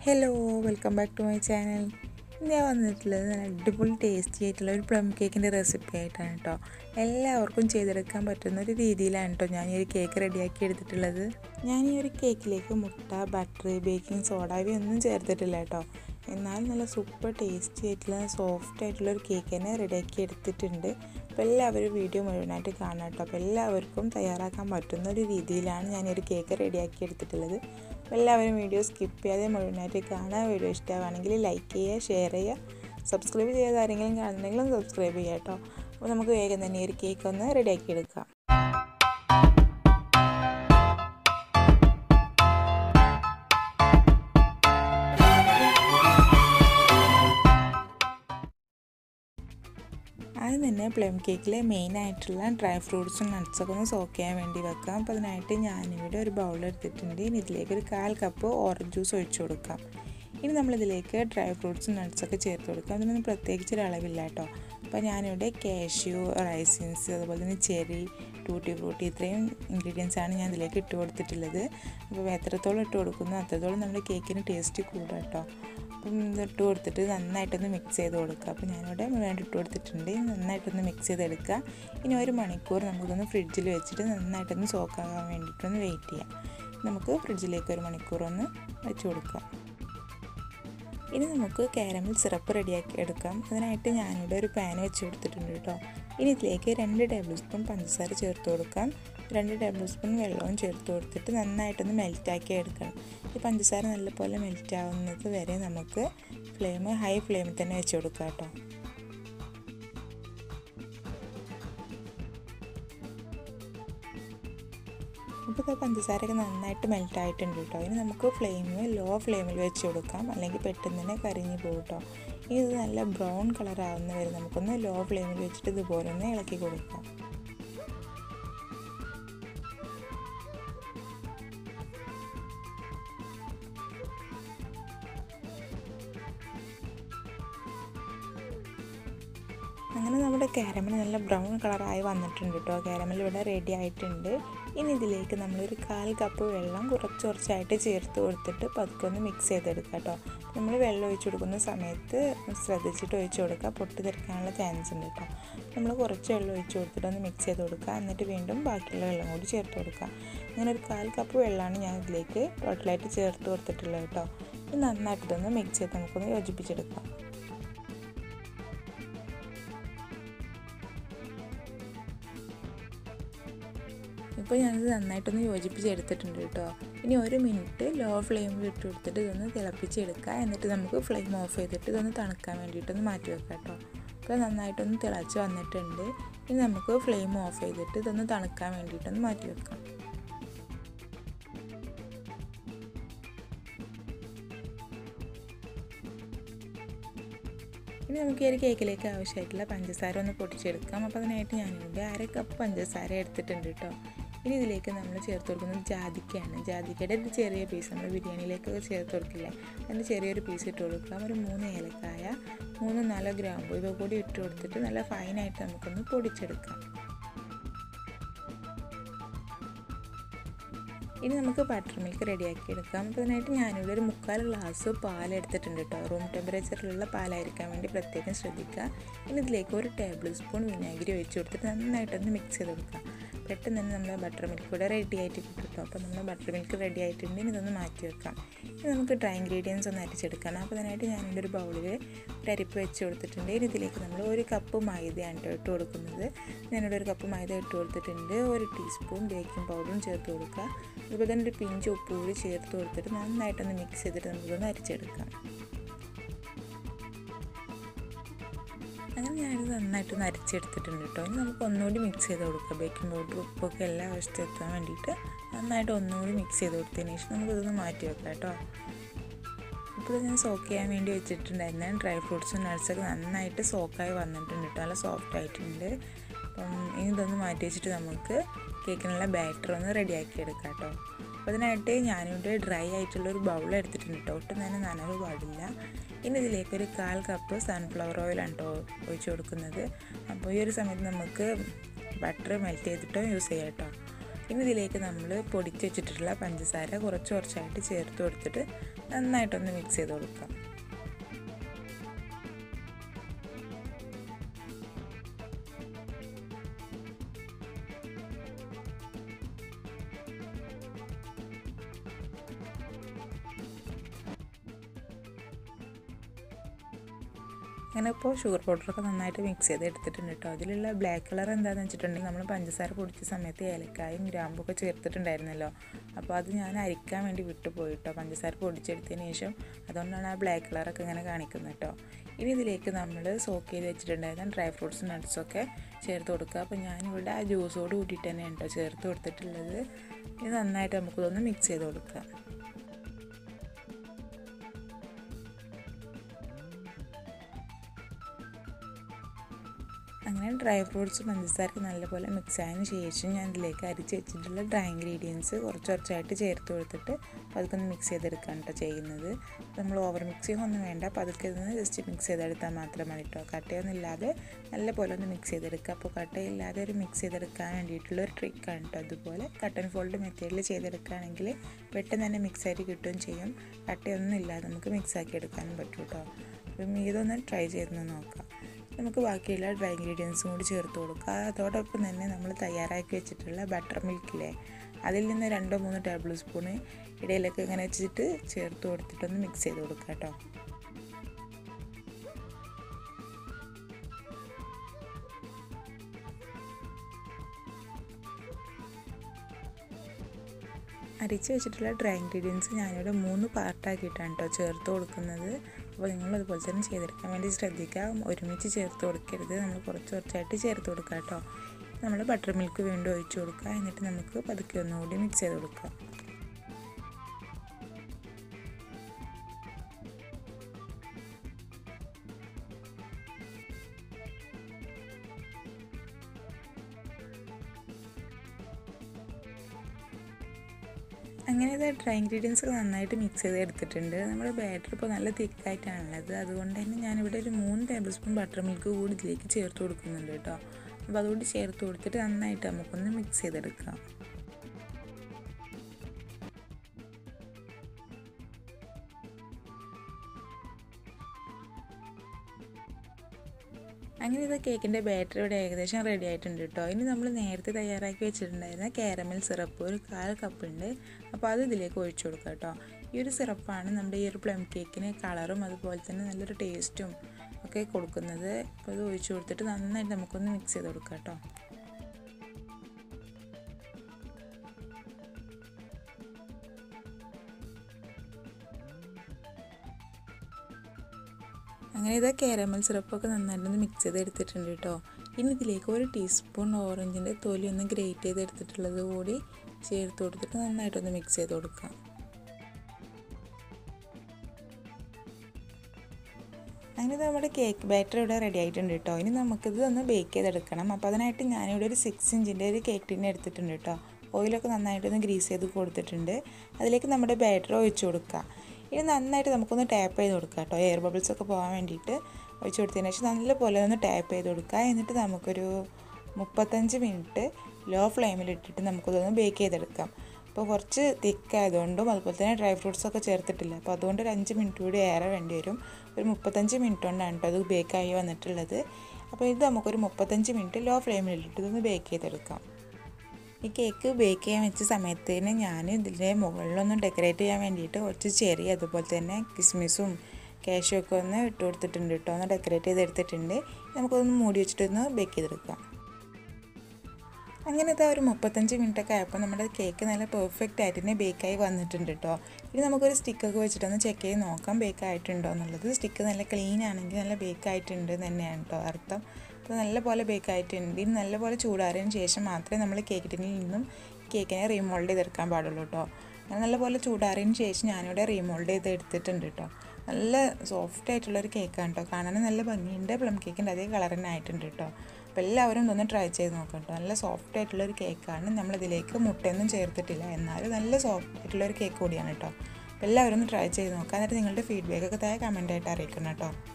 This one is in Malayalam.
hello welcome back to my channel ഇന്ന് ഞാൻ വന്നിട്ടുള്ളത് നല്ല അടിപൊളി ടേസ്റ്റി ആയിട്ടുള്ള ഒരു പ്ലം കേക്കിൻ്റെ റെസിപ്പി ആയിട്ടാണ് കേട്ടോ എല്ലാവർക്കും ചെയ്തെടുക്കാൻ പറ്റുന്ന ഒരു രീതിയിലാണ് കേട്ടോ ഞാൻ ഈ ഒരു കേക്ക് റെഡിയാക്കി എടുത്തിട്ടുള്ളത് ഞാൻ ഈ ഒരു കേക്കിലേക്ക് മുട്ട ബട്ടർ ബേക്കിംഗ് സോഡ ഇവയൊന്നും ചേർത്തിട്ടില്ല കേട്ടോ എന്നാൽ നല്ല സൂപ്പർ ടേസ്റ്റി ആയിട്ടുള്ള സോഫ്റ്റ് ആയിട്ടുള്ള ഒരു കേക്ക് തന്നെ റെഡിയാക്കി എടുത്തിട്ടുണ്ട് അപ്പോൾ എല്ലാവരും വീഡിയോ മുഴുവനായിട്ട് കാണാം കേട്ടോ അപ്പോൾ എല്ലാവർക്കും തയ്യാറാക്കാൻ പറ്റുന്ന ഒരു രീതിയിലാണ് ഞാൻ ഒരു കേക്ക് റെഡിയാക്കി എടുത്തിട്ടുള്ളത് അപ്പോൾ എല്ലാവരും വീഡിയോ സ്കിപ്പ് ചെയ്യാതെ മുഴുവനായിട്ട് കാണാൻ വീഡിയോ ഇഷ്ടമാണെങ്കിൽ ലൈക്ക് ചെയ്യുക ഷെയർ ചെയ്യുക സബ്സ്ക്രൈബ് ചെയ്യാതെ ആരെങ്കിലും കാണുന്നെങ്കിലും സബ്സ്ക്രൈബ് ചെയ്യുക കേട്ടോ അപ്പോൾ നമുക്ക് വേഗം തന്നെ ഈ ഒരു കേക്ക് ഒന്ന് റെഡിയാക്കി എടുക്കാം ആദ്യം തന്നെ പ്ലം കേക്കിലെ മെയിൻ ആയിട്ടുള്ള ഡ്രൈ ഫ്രൂട്ട്സും നട്ട്സൊക്കെ ഒന്ന് സോക്ക് ചെയ്യാൻ വേണ്ടി വെക്കാം അപ്പോൾ അതിനായിട്ട് ഞാനിവിടെ ഒരു ബൗൾ എടുത്തിട്ടുണ്ട് ഇനി ഇതിലേക്ക് ഒരു കാൽ കപ്പ് ഓറഞ്ച് ജ്യൂസ് ഒഴിച്ചു കൊടുക്കാം ഇനി നമ്മളിതിലേക്ക് ഡ്രൈ ഫ്രൂട്ട്സും നട്ട്സൊക്കെ ചേർത്ത് കൊടുക്കാം അതിനൊന്നും പ്രത്യേകിച്ച് ഒരു അളവില്ല കേട്ടോ അപ്പോൾ ഞാനിവിടെ കാഷ്യൂ റൈസിൻസ് അതുപോലെ തന്നെ ചെറി ടൂട്ടി ഫ്രൂട്ടി ഇത്രയും ഇൻഗ്രീഡിയൻസ് ആണ് ഞാൻ ഇതിലേക്ക് ഇട്ട് കൊടുത്തിട്ടുള്ളത് അപ്പോൾ എത്രത്തോളം ഇട്ട് കൊടുക്കുന്നു അത്രത്തോളം നമ്മുടെ കേക്കിന് ടേസ്റ്റ് കൂടും കേട്ടോ അപ്പം ഇതിട്ട് കൊടുത്തിട്ട് നന്നായിട്ടൊന്ന് മിക്സ് ചെയ്ത് കൊടുക്കുക അപ്പോൾ ഞാനിവിടെ മുഴുവൻ ഇട്ട് കൊടുത്തിട്ടുണ്ട് നന്നായിട്ടൊന്ന് മിക്സ് ചെയ്തെടുക്കുക ഇനി ഒരു മണിക്കൂർ നമുക്കിതൊന്ന് ഫ്രിഡ്ജിൽ വെച്ചിട്ട് നന്നായിട്ടൊന്ന് സോക്കാകാൻ വേണ്ടിയിട്ടൊന്ന് വെയിറ്റ് ചെയ്യാം നമുക്ക് ഫ്രിഡ്ജിലേക്ക് ഒരു മണിക്കൂർ ഒന്ന് വെച്ച് കൊടുക്കാം ഇനി നമുക്ക് കാരമൽ സിറപ്പ് റെഡിയാക്കി എടുക്കാം അതിനായിട്ട് ഞാനിവിടെ ഒരു പാൻ വെച്ച് കൊടുത്തിട്ടുണ്ട് കേട്ടോ ഇനി ഇതിലേക്ക് രണ്ട് ടേബിൾ സ്പൂൺ പഞ്ചസാര ചേർത്ത് കൊടുക്കാം രണ്ട് ടേബിൾ സ്പൂൺ വെള്ളവും ചേർത്ത് കൊടുത്തിട്ട് നന്നായിട്ടൊന്ന് മെൽറ്റാക്കി എടുക്കണം ഈ പഞ്ചസാര നല്ലപോലെ മെൽറ്റ് ആവുന്നത് വരെ നമുക്ക് ഫ്ലെയിം ഹൈ ഫ്ലെയിമിൽ തന്നെ വെച്ച് കൊടുക്കാം കേട്ടോ ഇപ്പോൾ പഞ്ചസാരയൊക്കെ നന്നായിട്ട് മെൽറ്റ് ആയിട്ടുണ്ട് കേട്ടോ ഇനി നമുക്ക് ഫ്ലെയിം ലോ ഫ്ലെയിമിൽ വെച്ച് കൊടുക്കാം അല്ലെങ്കിൽ പെട്ടെന്ന് തന്നെ കരിഞ്ഞു പോകും കേട്ടോ ഇനി ഇത് നല്ല ബ്രൗൺ കളർ ആവുന്ന വരെ നമുക്കൊന്ന് ലോ ഫ്ലെയിമിൽ വെച്ചിട്ട് ഇതുപോലെ ഒന്ന് ഇളക്കി കൊടുക്കാം അങ്ങനെ നമ്മുടെ കാരമൽ നല്ല ബ്രൗൺ കളറായി വന്നിട്ടുണ്ട് കേട്ടോ കാരമൽ ഇവിടെ റെഡി ആയിട്ടുണ്ട് ഇനി ഇതിലേക്ക് നമ്മളൊരു കാൽ കപ്പ് വെള്ളം കുറച്ച് കുറച്ചായിട്ട് ചേർത്ത് കൊടുത്തിട്ട് പതുക്കെ ഒന്ന് മിക്സ് ചെയ്തെടുക്കുക കേട്ടോ നമ്മൾ വെള്ളം ഒഴിച്ച് കൊടുക്കുന്ന സമയത്ത് ശ്രദ്ധിച്ചിട്ട് ഒഴിച്ച് കൊടുക്കുക പൊട്ടി തെറിക്കാനുള്ള ചാൻസ് ഉണ്ട് കേട്ടോ നമ്മൾ കുറച്ച് വെള്ളം ഒഴിച്ച് കൊടുത്തിട്ട് ഒന്ന് മിക്സ് ചെയ്ത് കൊടുക്കുക എന്നിട്ട് വീണ്ടും ബാക്കിയുള്ള വെള്ളം കൂടി ചേർത്ത് കൊടുക്കുക അങ്ങനെ ഒരു കാൽ കപ്പ് വെള്ളമാണ് ഞാൻ ഇതിലേക്ക് ടോട്ടലായിട്ട് ചേർത്ത് കൊടുത്തിട്ടുള്ളത് കേട്ടോ ഇത് നന്നായിട്ട് ഇതൊന്ന് മിക്സ് ചെയ്ത് നമുക്കൊന്ന് യോജിപ്പിച്ചെടുക്കാം ഇപ്പോൾ ഞാനിത് നന്നായിട്ടൊന്ന് യോജിപ്പിച്ചെടുത്തിട്ടുണ്ട് കേട്ടോ ഇനി ഒരു മിനിറ്റ് ലോ ഫ്ലെയിമിൽ ഇട്ട് കൊടുത്തിട്ട് ഇതൊന്ന് തിളപ്പിച്ചെടുക്കുക എന്നിട്ട് നമുക്ക് ഫ്ലെയിം ഓഫ് ചെയ്തിട്ട് ഇതൊന്ന് തണുക്കാൻ വേണ്ടിയിട്ടൊന്ന് മാറ്റി വെക്കാം കേട്ടോ ഇപ്പോൾ നന്നായിട്ടൊന്ന് തിളച്ച് വന്നിട്ടുണ്ട് ഇനി നമുക്ക് ഫ്ലെയിം ഓഫ് ചെയ്തിട്ട് ഇതൊന്ന് തണുക്കാൻ വേണ്ടിയിട്ടൊന്ന് മാറ്റി വെക്കാം ഇനി നമുക്ക് ഈ ഒരു കേക്കിലേക്ക് ആവശ്യമായിട്ടുള്ള പഞ്ചസാര ഒന്ന് പൊട്ടിച്ചെടുക്കാം അപ്പോൾ അതിനായിട്ട് ഞാനിവിടെ അര കപ്പ് പഞ്ചസാര എടുത്തിട്ടുണ്ട് കേട്ടോ ഇനി ഇതിലേക്ക് നമ്മൾ ചേർത്ത് കൊടുക്കുന്നത് ജാതിക്കയാണ് ജാതിക്കയുടെ ഒരു ചെറിയ പീസ് നമ്മൾ ബിരിയാണിയിലേക്കൊക്കെ ചേർത്ത് കൊടുക്കില്ലേ അതിൻ്റെ ചെറിയൊരു പീസ് ഇട്ട് കൊടുക്കാം ഒരു മൂന്ന് ഏലക്കായ മൂന്ന് നാല് ഗ്രാമ്പു ഇവ കൂടി ഇട്ട് കൊടുത്തിട്ട് നല്ല ഫൈനായിട്ട് നമുക്കൊന്ന് പൊടിച്ചെടുക്കാം ഇനി നമുക്ക് ബട്ടർ മിൽക്ക് റെഡിയാക്കി എടുക്കാം അപ്പോൾ അതിനായിട്ട് ഞാനിവിടെ ഒരു മുക്കാൽ ഗ്ലാസ് പാൽ എടുത്തിട്ടുണ്ട് കേട്ടോ റൂം ടെമ്പറേച്ചറിലുള്ള പാലായിരിക്കാൻ വേണ്ടി പ്രത്യേകം ശ്രദ്ധിക്കുക ഇനി ഇതിലേക്ക് ഒരു ടേബിൾ സ്പൂൺ വിനാഗിരി ഒഴിച്ച് കൊടുത്തിട്ട് നന്നായിട്ടൊന്ന് മിക്സ് ചെയ്ത് കൊടുക്കുക പെട്ടെന്ന് തന്നെ നമ്മുടെ ബട്ടർ മിൽക്ക് കൂടെ റെഡി ആയിട്ട് കിട്ടും കേട്ടോ അപ്പോൾ നമ്മൾ ബട്ടർ മിൽക്ക് റെഡി ആയിട്ടുണ്ട് ഇതൊന്ന് മാറ്റി വെക്കാം ഇനി നമുക്ക് ഡ്രൈ ഇൻഗ്രീഡിയൻസ് ഒന്ന് അരിച്ചെടുക്കണം അപ്പോൾ അതിനായിട്ട് ഞാനിവിടെ ഒരു ബൗളിൽ ഒരു അരിപ്പ് വെച്ച് കൊടുത്തിട്ടുണ്ട് ഇനി ഇതിലേക്ക് നമ്മൾ ഒരു കപ്പ് മൈദയാണ് കേട്ടോ ഇട്ട് കൊടുക്കുന്നത് ഞാനിവിടെ ഒരു കപ്പ് മൈദ ഇട്ട് കൊടുത്തിട്ടുണ്ട് ഒരു ടീസ്പൂൺ ബേക്കിംഗ് പൗഡറും ചേർത്ത് കൊടുക്കുക അതുപോലെ തന്നെ ഒരു പിഞ്ച് ഉപ്പ് കൂടി ചേർത്ത് കൊടുത്തിട്ട് നന്നായിട്ടൊന്ന് മിക്സ് ചെയ്തിട്ട് നമുക്കൊന്ന് അരിച്ചെടുക്കാം അങ്ങനെ ഞാനിത് നന്നായിട്ടൊന്ന് അരിച്ചെടുത്തിട്ടുണ്ട് കേട്ടോ ഇനി നമുക്ക് ഒന്നുകൂടി മിക്സ് ചെയ്ത് കൊടുക്കാം ബേക്കിംഗ് പൗഡർ ഉപ്പൊക്കെ എല്ലാ വശത്തും എത്താൻ വേണ്ടിയിട്ട് നന്നായിട്ട് ഒന്നുകൂടി മിക്സ് ചെയ്ത് കൊടുത്തതിന് ശേഷം നമുക്കിതൊന്ന് മാറ്റി വെക്കാം കേട്ടോ ഇപ്പോൾ ഞാൻ സോക്ക് ചെയ്യാൻ വേണ്ടി വെച്ചിട്ടുണ്ടായിരുന്ന ഡ്രൈ ഫ്രൂട്ട്സും നട്ട്സൊക്കെ നന്നായിട്ട് സോക്കായി വന്നിട്ടുണ്ട് കേട്ടോ നല്ല സോഫ്റ്റ് ആയിട്ടുണ്ട് അപ്പം ഇനി ഇതൊന്ന് മാറ്റി വെച്ചിട്ട് നമുക്ക് കേക്കിനുള്ള ബാറ്റർ ഒന്ന് റെഡിയാക്കി എടുക്കാം കേട്ടോ അപ്പോൾ അതിനായിട്ട് ഞാനിവിടെ ഡ്രൈ ആയിട്ടുള്ള ഒരു ബൗൾ എടുത്തിട്ടുണ്ട് കേട്ടോ ഒട്ടും തന്നെ നനവ് പാടില്ല ഇനി ഇതിലേക്ക് ഒരു കാൽ കപ്പ് സൺഫ്ലവർ ഓയിലാണ് കേട്ടോ ഒഴിച്ച് കൊടുക്കുന്നത് അപ്പോൾ ഈ ഒരു സമയത്ത് നമുക്ക് ബട്ടർ മെൽറ്റ് ചെയ്തിട്ടോ യൂസ് ചെയ്യാം കേട്ടോ ഇനി ഇതിലേക്ക് നമ്മൾ പൊടിച്ച് വെച്ചിട്ടുള്ള പഞ്ചസാര കുറച്ച് കുറച്ചായിട്ട് ചേർത്ത് കൊടുത്തിട്ട് നന്നായിട്ടൊന്ന് മിക്സ് ചെയ്ത് കൊടുക്കാം അങ്ങനെ ഇപ്പോൾ ഷുഗർ പൗഡറൊക്കെ നന്നായിട്ട് മിക്സ് ചെയ്ത് എടുത്തിട്ടുണ്ട് കേട്ടോ അതിലുള്ള ബ്ലാക്ക് കളർ എന്താണെന്ന് വെച്ചിട്ടുണ്ടെങ്കിൽ നമ്മൾ പഞ്ചസാര പൊടിച്ച സമയത്ത് ഏലക്കായും ഗ്രാമ്പൊക്കെ ചേർത്തിട്ടുണ്ടായിരുന്നല്ലോ അപ്പോൾ അത് ഞാൻ അരിക്കാൻ വേണ്ടി വിട്ടുപോയി കേട്ടോ പഞ്ചസാര പൊടിച്ചെടുത്തതിന് ശേഷം അതുകൊണ്ടാണ് ആ ബ്ലാക്ക് കളറൊക്കെ ഇങ്ങനെ കാണിക്കുന്നത് കേട്ടോ ഇനി ഇതിലേക്ക് നമ്മൾ സോക്ക് ചെയ്ത് വെച്ചിട്ടുണ്ടായിരുന്ന ഡ്രൈ ഫ്രൂട്ട്സും നട്ട്സൊക്കെ ചേർത്ത് കൊടുക്കുക അപ്പോൾ ഞാനിവിടെ ആ ജ്യൂസോട് കൂട്ടിയിട്ട് തന്നെയാണ് കേട്ടോ ചേർത്ത് കൊടുത്തിട്ടുള്ളത് ഇത് നന്നായിട്ട് നമുക്കിതൊന്ന് മിക്സ് ചെയ്ത് കൊടുക്കുക അങ്ങനെ ഡ്രൈ ഫ്രൂട്ട്സ് പഞ്ചസാരക്ക് നല്ലപോലെ മിക്സ് ആയതിന് ശേഷം ഞാൻ ഇതിലേക്ക് അരിച്ച് വെച്ചിട്ടുള്ള ഡ്രൈ ഇൻഗ്രീഡിയൻസ് കുറച്ച് കുറച്ചായിട്ട് ചേർത്ത് കൊടുത്തിട്ട് പതുക്കെ ഒന്ന് മിക്സ് ചെയ്തെടുക്കുകയാണ് കേട്ടോ ചെയ്യുന്നത് നമ്മൾ ഓവർ മിക്സിങ് ഒന്നും വേണ്ട പതുക്കെ നിന്ന് ജസ്റ്റ് മിക്സ് ചെയ്തെടുത്താൽ മാത്രം മതി കേട്ടോ കട്ടയൊന്നും ഇല്ലാതെ നല്ലപോലെ ഒന്ന് മിക്സ് ചെയ്തെടുക്കുക അപ്പോൾ കട്ടയില്ലാതെ ഒരു മിക്സ് ചെയ്തെടുക്കാൻ വേണ്ടിയിട്ടുള്ള ഒരു ട്രിക്കാണ് കേട്ടോ അതുപോലെ കട്ടൻ ഫോൾഡ് മെത്തേഡിൽ ചെയ്തെടുക്കുകയാണെങ്കിൽ പെട്ടെന്ന് തന്നെ മിക്സ് ആയിട്ട് കിട്ടുകയും ചെയ്യും കട്ടയൊന്നും ഇല്ലാതെ നമുക്ക് മിക്സ് ആക്കി എടുക്കാനും പറ്റും കേട്ടോ അപ്പം ഇതൊന്ന് ട്രൈ ചെയ്തൊന്ന് നോക്കാം നമുക്ക് ബാക്കിയുള്ള ഡ്രൈ ഇൻഗ്രീഡിയൻസും കൂടി ചേർത്ത് കൊടുക്കുക അതോടൊപ്പം തന്നെ നമ്മൾ തയ്യാറാക്കി വെച്ചിട്ടുള്ള ബട്ടർ മിൽക്കില്ലേ അതിൽ നിന്ന് രണ്ടോ മൂന്നോ ടേബിൾ സ്പൂണ് ഇടയിലൊക്കെ ഇങ്ങനെ വെച്ചിട്ട് ചേർത്ത് കൊടുത്തിട്ടൊന്ന് മിക്സ് ചെയ്ത് കൊടുക്കുക കേട്ടോ അരിച്ച് വെച്ചിട്ടുള്ള ഡ്രൈ ഇൻഗ്രീഡിയൻസ് ഞാനിവിടെ മൂന്ന് പാർട്ടാക്കിയിട്ടാണ് കേട്ടോ ചേർത്ത് കൊടുക്കുന്നത് അപ്പോൾ നിങ്ങൾ അതുപോലെ തന്നെ ചെയ്തെടുക്കാൻ വേണ്ടി ശ്രദ്ധിക്കുക ഒരുമിച്ച് ചേർത്ത് കൊടുക്കരുത് നമ്മൾ കുറച്ച് കുറച്ചായിട്ട് ചേർത്ത് കൊടുക്കുക കേട്ടോ നമ്മൾ ബട്ടർ മിൽക്ക് വീണ്ടും ഒഴിച്ച് കൊടുക്കുക എന്നിട്ട് നമുക്ക് പതുക്കെ ഒന്നുകൂടി മിക്സ് ചെയ്ത് കൊടുക്കുക അങ്ങനെ ഇത് ഡ്രൈ ഇൻഗ്രീഡിയൻസ് ഒക്കെ നന്നായിട്ട് മിക്സ് ചെയ്ത് എടുത്തിട്ടുണ്ട് നമ്മുടെ ബാറ്റർ ഇപ്പോൾ നല്ല തിക്കായിട്ടാണുള്ളത് അതുകൊണ്ട് തന്നെ ഞാനിവിടെ ഒരു മൂന്ന് ടേബിൾ സ്പൂൺ ബട്ടർ മിൽക്ക് കൂടി ഇതിലേക്ക് ചേർത്ത് കൊടുക്കുന്നുണ്ട് കേട്ടോ അപ്പോൾ അതുകൂടി ചേർത്ത് കൊടുത്തിട്ട് നന്നായിട്ട് നമുക്കൊന്ന് മിക്സ് ചെയ്തെടുക്കാം അങ്ങനെ ഇത് കേക്കിൻ്റെ ബാറ്ററി ഇവിടെ ഏകദേശം റെഡി ആയിട്ടുണ്ട് കേട്ടോ ഇനി നമ്മൾ നേരത്തെ തയ്യാറാക്കി വെച്ചിട്ടുണ്ടായിരുന്ന കാരമൽ സിറപ്പ് ഒരു കാൽ കപ്പ് ഉണ്ട് അപ്പോൾ അത് ഇതിലേക്ക് ഒഴിച്ചു കൊടുക്കുക കേട്ടോ ഈ ഒരു സിറപ്പാണ് നമ്മുടെ ഈ ഒരു പ്ലം കേക്കിന് കളറും അതുപോലെ തന്നെ നല്ലൊരു ടേസ്റ്റും ഒക്കെ കൊടുക്കുന്നത് അപ്പോൾ അത് ഒഴിച്ചു കൊടുത്തിട്ട് നന്നായിട്ട് നമുക്കൊന്ന് മിക്സ് ചെയ്ത് കൊടുക്കാം കേട്ടോ അങ്ങനെ ഇത് കാരമൽ സിറപ്പൊക്കെ നന്നായിട്ടൊന്ന് മിക്സ് ചെയ്ത് എടുത്തിട്ടുണ്ട് കേട്ടോ ഇനി ഇതിലേക്ക് ഒരു ടീസ്പൂൺ ഓറഞ്ചിൻ്റെ തൊലി ഒന്ന് ഗ്രേറ്റ് ചെയ്ത് എടുത്തിട്ടുള്ളത് കൂടി ചേർത്ത് കൊടുത്തിട്ട് നന്നായിട്ടൊന്ന് മിക്സ് ചെയ്ത് കൊടുക്കാം അങ്ങനെ നമ്മുടെ കേക്ക് ബാറ്റർ ഇവിടെ റെഡി ആയിട്ടുണ്ട് കേട്ടോ ഇനി നമുക്കിത് ഒന്ന് ബേക്ക് ചെയ്തെടുക്കണം അപ്പോൾ അതിനായിട്ട് ഞാനിവിടെ ഒരു സിക്സ് ഇഞ്ചിൻ്റെ ഒരു കേക്ക് ടിന്നെ എടുത്തിട്ടുണ്ട് കേട്ടോ ഓയിലൊക്കെ നന്നായിട്ടൊന്ന് ഗ്രീസ് ചെയ്ത് കൊടുത്തിട്ടുണ്ട് അതിലേക്ക് നമ്മുടെ ബാറ്റർ ഒഴിച്ചു കൊടുക്കുക ഇനി നന്നായിട്ട് നമുക്കൊന്ന് ടാപ്പ് ചെയ്ത് കൊടുക്കുക കേട്ടോ എയർ ബബിൾസ് ഒക്കെ പോകാൻ വേണ്ടിയിട്ട് ഒഴിച്ച് കൊടുത്തതിന് ശേഷം നല്ലപോലെ ഒന്ന് ടാപ്പ് ചെയ്ത് കൊടുക്കുക എന്നിട്ട് നമുക്കൊരു മുപ്പത്തഞ്ച് മിനിറ്റ് ലോ ഫ്ലെയിമിൽ ഇട്ടിട്ട് നമുക്കതൊന്ന് ബേക്ക് ചെയ്തെടുക്കാം അപ്പോൾ കുറച്ച് തിക്കായതുകൊണ്ടും അതുപോലെ തന്നെ ഡ്രൈ ഫ്രൂട്ട്സ് ഒക്കെ ചേർത്തിട്ടില്ല അപ്പോൾ അതുകൊണ്ട് ഒരു അഞ്ച് മിനിറ്റ് കൂടി ഏറെ വേണ്ടി വരും ഒരു മുപ്പത്തഞ്ച് മിനിറ്റ് കൊണ്ടാണ് കേട്ടോ അത് ബേക്കായി വന്നിട്ടുള്ളത് അപ്പോൾ ഇത് നമുക്കൊരു മുപ്പത്തഞ്ച് മിനിറ്റ് ലോ ഫ്ലെയിമിൽ ഇട്ടിട്ട് ഇതൊന്ന് ബേക്ക് ചെയ്തെടുക്കാം ഈ കേക്ക് ബേക്ക് ചെയ്യാൻ വെച്ച സമയത്തിന് ഞാൻ ഇതിൻ്റെ മുകളിലൊന്നും ഡെക്കറേറ്റ് ചെയ്യാൻ വേണ്ടിയിട്ട് കുറച്ച് ചെറി അതുപോലെ തന്നെ കിസ്മിസും കാഷ്യൂ ഒക്കെ ഒന്ന് ഇട്ട് കൊടുത്തിട്ടുണ്ട് കേട്ടോ ഒന്ന് ഡെക്കറേറ്റ് ചെയ്ത് എടുത്തിട്ടുണ്ട് നമുക്കൊന്ന് മൂടി വെച്ചിട്ടൊന്ന് ബേക്ക് ചെയ്തെടുക്കാം അങ്ങനെ ഇതാ ഒരു മുപ്പത്തഞ്ച് മിനിറ്റ് ഒക്കെ ആയപ്പോൾ നമ്മുടെ കേക്ക് നല്ല പെർഫെക്റ്റ് ആയിട്ട് തന്നെ ബേക്കായി വന്നിട്ടുണ്ട് കേട്ടോ ഇനി നമുക്കൊരു സ്റ്റിക്കൊക്കെ വെച്ചിട്ടൊന്ന് ചെക്ക് ചെയ്ത് നോക്കാം ബേക്ക് ആയിട്ടുണ്ടോ എന്നുള്ളത് സ്റ്റിക്ക് നല്ല ക്ലീൻ ആണെങ്കിൽ നല്ല ബേക്ക് ആയിട്ടുണ്ട് എന്ന് തന്നെയാണ് കേട്ടോ അർത്ഥം അപ്പോൾ നല്ലപോലെ ബേക്ക് ആയിട്ടുണ്ട് ഇനി നല്ലപോലെ ചൂടാറിയതിന് ശേഷം മാത്രമേ നമ്മൾ കേക്ക് ടിന്നിൽ നിന്നും കേക്കിനെ റീമോൾഡ് ചെയ്തെടുക്കാൻ പാടുള്ളൂ കേട്ടോ നല്ലപോലെ ചൂടാറിയതിന് ശേഷം ഞാനിവിടെ റീമോൾഡ് ചെയ്ത് എടുത്തിട്ടുണ്ട് കേട്ടോ നല്ല സോഫ്റ്റ് ആയിട്ടുള്ളൊരു കേക്കാണ് കേട്ടോ കാണാൻ നല്ല ഭംഗിയുണ്ട് പ്ലം കേക്കിൻ്റെ അതേ കളർ തന്നെ ആയിട്ടുണ്ട് കേട്ടോ അപ്പോൾ എല്ലാവരും ഒന്ന് ട്രൈ ചെയ്ത് നോക്കാം കേട്ടോ നല്ല സോഫ്റ്റ് ആയിട്ടുള്ളൊരു കേക്കാണ് നമ്മളിതിലേക്ക് മുട്ടയൊന്നും ചേർത്തിട്ടില്ല എന്നാലും നല്ല സോഫ്റ്റ് ആയിട്ടുള്ളൊരു കേക്ക് കൂടിയാണ് കേട്ടോ അപ്പോൾ എല്ലാവരും ഒന്ന് ട്രൈ ചെയ്ത് നോക്കാം എന്നിട്ട് നിങ്ങളുടെ ഫീഡ്ബാക്ക് ഒക്കെ താഴെ കമൻറ്റായിട്ട് അറിയിക്കണം കേട്ടോ